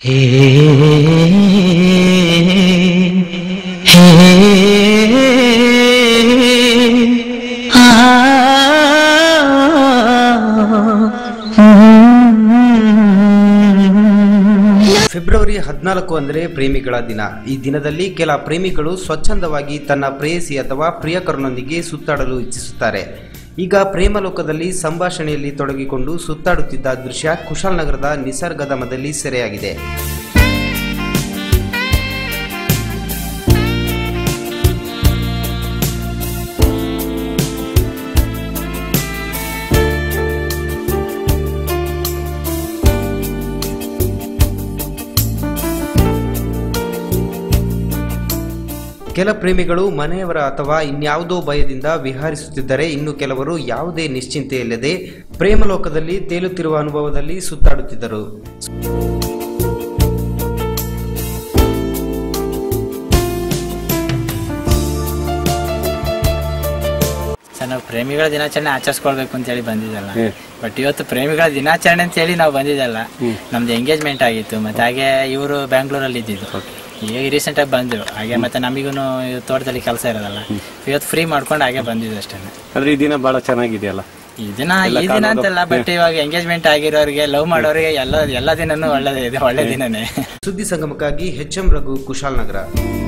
ಹೇ ಹೇ February ಹದಿನಾಲ್ಕು ಅಂದರೆ ಪ್ರೇಮಿಗಳ ದಿನ ಈ ದಿನದಲ್ಲಿ ಕೆಲ ಪ್ರೇಮಿಗಳು ಸ್ವಚ್ಛಂದವಾಗಿ ತನ್ನ ಪ್ರೇಯಸಿ ಅಥವಾ ಪ್ರಿಯಕರನೊಂದಿಗೆ ಸುತ್ತಾಡಲು ಇಚ್ಛಿಸುತ್ತಾರೆ ಈಗ ಪ್ರೇಮಲೋಕದಲ್ಲಿ ಸಂಭಾಷಣೆಯಲ್ಲಿ ತೊಡಗಿಕೊಂಡು ಸುತ್ತಾಡುತ್ತಿದ್ದ ದೃಶ್ಯ ಕುಶಾಲನಗರದ ನಿಸರ್ಗಧಾಮದಲ್ಲಿ ಸೆರೆಯಾಗಿದೆ ಕೆಲ ಪ್ರೇಮಿಗಳು ಮನೆಯವರ ಅಥವಾ ಇನ್ಯಾವುದೋ ಭಯದಿಂದ ವಿಹಾರಿಸುತ್ತಿದ್ದರೆ ಇನ್ನು ಕೆಲವರು ಯಾವುದೇ ನಿಶ್ಚಿಂತೆಯಿಲ್ಲದೆ ಪ್ರೇಮಲೋಕದಲ್ಲಿ ತೇಲುತ್ತಿರುವ ಅನುಭವದಲ್ಲಿ ಸುತ್ತಾಡುತ್ತಿದ್ದರು ಸರ್ ನಾವು ಪ್ರೇಮಿಗಳ ದಿನಾಚರಣೆ ಆಚರಿಸ್ಕೊಳ್ಬೇಕು ಅಂತ ಹೇಳಿ ಬಂದಿದ್ದಲ್ಲ ಬಟ್ ಇವತ್ತು ಪ್ರೇಮಿಗಳ ದಿನಾಚರಣೆ ಅಂತ ಹೇಳಿ ನಾವು ಬಂದಿದ್ದಲ್ಲ ನಮ್ದು ಎಂಗೇಜ್ಮೆಂಟ್ ಆಗಿತ್ತು ಮತ್ತೆ ಹಾಗೆ ಇವರು ಬ್ಯಾಂಗ್ಳೂರಲ್ಲಿ ಇದ್ದಿದ್ದು ಈಗ ರೀಸೆಂಟ್ ಆಗಿ ಬಂದ್ರು ಹಾಗೆ ಮತ್ತೆ ನಮಗೂ ತೋಟದಲ್ಲಿ ಕೆಲಸ ಇರೋದಲ್ಲ ಇವತ್ತು ಫ್ರೀ ಮಾಡ್ಕೊಂಡು ಹಾಗೆ ಬಂದಿದ್ದು ಅಷ್ಟೇ ಆದ್ರೆ ಈ ದಿನ ಬಹಳ ಚೆನ್ನಾಗಿದೆಯಲ್ಲ ಈ ದಿನ ಈ ದಿನ ಅಂತಲ್ಲ ಬಟ್ ಇವಾಗ ಎಂಗೇಜ್ಮೆಂಟ್ ಆಗಿರೋರಿಗೆ ಲವ್ ಮಾಡೋರಿಗೆ ಎಲ್ಲ ಎಲ್ಲ ದಿನನೂ ಒಳ್ಳೆ ಇದೆ ಒಳ್ಳೆ ದಿನನೇ ಸುದ್ದಿ ಸಂಗಮಕ್ಕಾಗಿ ಎಚ್ ಎಂ ರಘು ಕುಶಾಲನಗರ